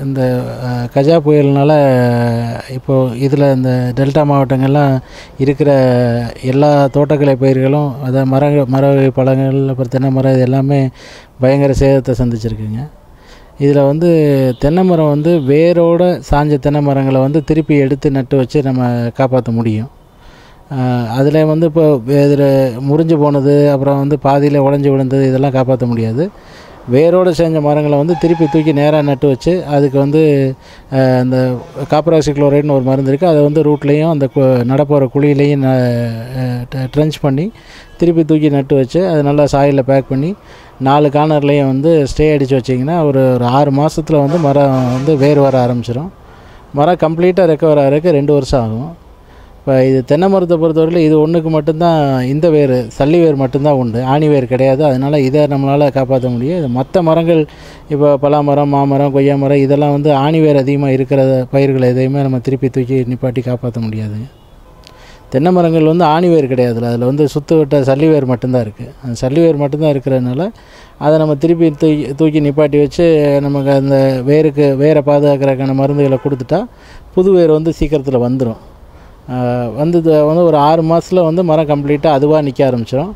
இந்த அஹ், கஜா புயல்னால இப்போது இதில் இந்த டெல்டா மாவட்டங்கள்லாம் இருக்கிற எல்லா தோட்டக்கலை பயிர்களும் அதாவது மர மர வகை பழங்கள் அப்புறம் தென்னை மரம் இது எல்லாமே பயங்கர சேதத்தை சந்திச்சிருக்குங்க இதில் வந்து தென்னை மரம் வந்து வேரோட சாஞ்ச தென்னை மரங்களை வந்து திருப்பி எடுத்து நட்டு வச்சு நம்ம காப்பாற்ற முடியும் அதில் வந்து இப்போ இதில் முறிஞ்சு போனது அப்புறம் வந்து பாதியில் உடஞ்சி விழுந்தது இதெல்லாம் காப்பாற்ற முடியாது வேரோடு செஞ்ச மரங்களை வந்து திருப்பி தூக்கி நேராக நட்டு வச்சு அதுக்கு வந்து அஹ், அந்த காப்பராக்சி குளோரைடுன்னு ஒரு மருந்து இருக்குது அதை வந்து ரூட்லேயும் அந்த கு- நடப்போகிற குழியிலையும் ட்ரென்ச் பண்ணி திருப்பி தூக்கி நட்டு வச்சு அது நல்லா சாயிலில் பேக் பண்ணி நாலு கார்னர்லேயும் வந்து ஸ்டே அடித்து வச்சிங்கன்னா ஒரு ஒரு ஆறு மாதத்தில் வந்து மரம் வந்து வேர் வர ஆரம்பிச்சிடும் மரம் கம்ப்ளீட்டாக ரெக்கவர் ஆகிறதுக்கு ரெண்டு வருஷம் ஆகும் இப்போ இது தென்னை மரத்தை பொறுத்தவரையில் இது ஒன்றுக்கு மட்டும்தான் இந்த வேர் சல்லி வேர் மட்டும்தான் உண்டு ஆணி வேர் கிடையாது அதனால் இதை நம்மளால் காப்பாற்ற முடியும் இது மற்ற மரங்கள் இப்போ பலாமரம் மாமரம் கொய்யா மரம் இதெல்லாம் வந்து ஆணி வேர் அதிகமாக இருக்கிற பயிர்கள் எதையுமே நம்ம திருப்பி தூக்கி நிப்பாட்டி காப்பாற்ற முடியாதுங்க தென்னை மரங்கள் வந்து ஆணி வேர் கிடையாதுல அதில் வந்து சுற்று விட்ட சல்லி வேர் மட்டும்தான் இருக்குது அந்த சல்லி வேர் மட்டும்தான் இருக்கிறதுனால அதை நம்ம திருப்பி தூக்கி தூக்கி நிப்பாட்டி வச்சு நமக்கு அந்த வேருக்கு வேரை பாதுகாக்கிறதுக்கான மருந்துகளை கொடுத்துட்டா புது வேர் வந்து சீக்கிரத்தில் வந்துடும் வந்து இது வந்து ஒரு ஆறு மாதத்தில் வந்து மரம் கம்ப்ளீட்டாக அதுவாக நிற்க ஆரம்பிச்சிடும்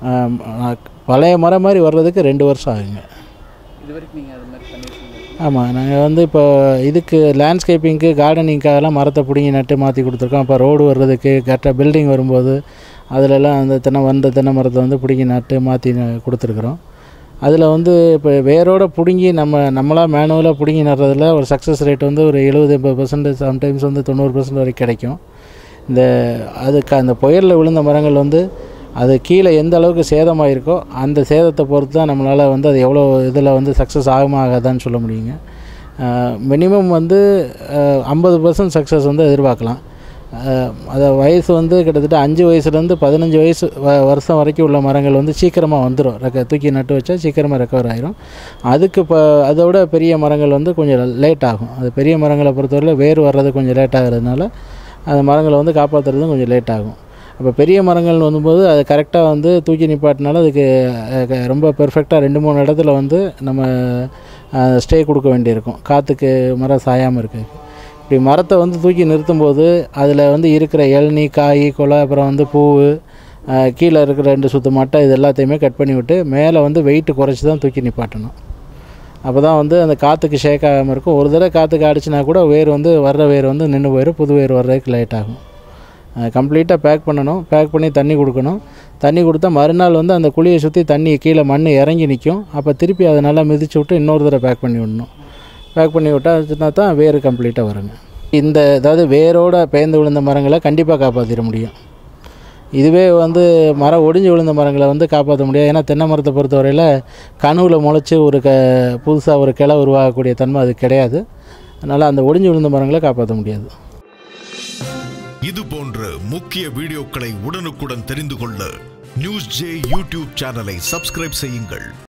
பழைய மரம் மாதிரி வர்றதுக்கு ரெண்டு வருஷம் ஆகுங்க இது வரைக்கும் நீங்கள் அது மாதிரி பண்ணியிருக்கீங்க ஆமாம் நாங்கள் வந்து இப்போ இதுக்கு லேண்ட்ஸ்கேப்பிங்க்கு கார்டனிங்க்காகலாம் மரத்தை பிடுங்கி நட்டு மாற்றி கொடுத்துருக்கோம் இப்போ ரோடு வர்றதுக்கு கரெக்டாக பில்டிங் வரும்போது அதிலெல்லாம் அந்த தென்னை வந்த தென்னை மரத்தை வந்து பிடுங்கி நட்டு மாற்றி கொடுத்துருக்குறோம் அதில் வந்து இப்போ வேரோட பிடுங்கி நம்ம நம்மளாக மேனுவலாக பிடுங்கி நடுறதுல ஒரு சக்ஸஸ் ரேட் வந்து ஒரு எழுபது எண்பது பர்சன்ட் சம்டைம்ஸ் வந்து தொண்ணூறு பர்சன்ட் வரைக்கும் கிடைக்கும் இந்த அதுக்கு அந்த புயலில் விழுந்த மரங்கள் வந்து அது கீழே எந்த அளவுக்கு சேதமாக இருக்கோ அந்த சேதத்தை பொறுத்து தான் நம்மளால் வந்து அது எவ்வளோ இதில் வந்து சக்ஸஸ் ஆகுமா ஆகாதான்னு சொல்ல முடியுங்க மினிமம் வந்து ஐம்பது பர்சன்ட் சக்ஸஸ் வந்து எதிர்பார்க்கலாம் அஹ், அது வயசு வந்து கிட்டத்தட்ட அஞ்சு வயசுலேருந்து பதினஞ்சு வயசு வ வருஷம் வரைக்கும் உள்ள மரங்கள் வந்து சீக்கிரமாக வந்துடும் ரெக்க தூக்கி நட்டு வச்சா சீக்கிரமாக ரெக்கவர் ஆயிரும் அதுக்கு இப்போ அதோட பெரிய மரங்கள் வந்து கொஞ்சம் லேட் ஆகும் அது பெரிய மரங்களை பொறுத்தவரையில் வேர் வர்றது கொஞ்சம் லேட் ஆகிறதுனால அந்த மரங்களை வந்து காப்பாற்றுறதும் கொஞ்சம் லேட் ஆகும் அப்போ பெரிய மரங்கள் வரும்போது அது கரெக்டாக வந்து தூக்கி நிப்பாட்டினாலும் அதுக்கு அஹ், க- ரொம்ப பெர்ஃபெக்டாக ரெண்டு மூணு இடத்துல வந்து நம்ம ஸ்டே கொடுக்க வேண்டியிருக்கும் காற்றுக்கு மரம் சாயாமல் இருக்கு இப்படி மரத்தை வந்து தூக்கி நிறுத்தும்போது அதில் வந்து இருக்கிற இளநீ காய் கொலை அப்புறம் வந்து பூ கீழே இருக்கிற ரெண்டு சுத்து மட்டை இது எல்லாத்தையுமே கட் பண்ணி விட்டு மேலே வந்து வெயிட் குறைச்சி தான் தூக்கி நிப்பாட்டணும் அப்போ தான் வந்து அந்த காற்றுக்கு ஷேக் ஆகாமல் இருக்கும் ஒரு தடவை காற்றுக்கு அடிச்சுனா கூட வேர் வந்து வர்ற வேர் வந்து நின்று போயிடும் புது வேர் வர்றதுக்கு லேட் ஆகும் கம்ப்ளீட்டாக பேக் பண்ணணும் பேக் பண்ணி தண்ணி கொடுக்கணும் தண்ணி கொடுத்தா மறுநாள் வந்து அந்த குழியை சுற்றி தண்ணி கீழே மண் இறங்கி நிற்கும் அப்போ திருப்பி அதை நல்லா மிதிச்சு விட்டு இன்னொரு தடவை பேக் பண்ணி விடணும் பேக் பண்ணி விட்டாச்சுன்னா தான் வேர் கம்ப்ளீட்டாக வருங்க இந்த அதாவது வேரோட பெயர்ந்து விழுந்த மரங்களை கண்டிப்பாக காப்பாற்றிட முடியும் இதுவே வந்து மரம் ஒடிஞ்சு விழுந்த மரங்களை வந்து காப்பாற்ற முடியாது ஏன்னா தென்னை மரத்தை பொறுத்தவரையில் கனவுல முளைச்சி ஒரு க புதுசாக ஒரு கிளை உருவாகக்கூடிய தன்மை அது கிடையாது அதனால் அந்த ஒடிஞ்சு விழுந்த மரங்களை காப்பாற்ற முடியாது இது போன்ற முக்கிய வீடியோக்களை உடனுக்குடன் தெரிந்து கொள்ள நியூஸ் ஜே யூடியூப் சேனலை சப்ஸ்கிரைப் செய்யுங்கள்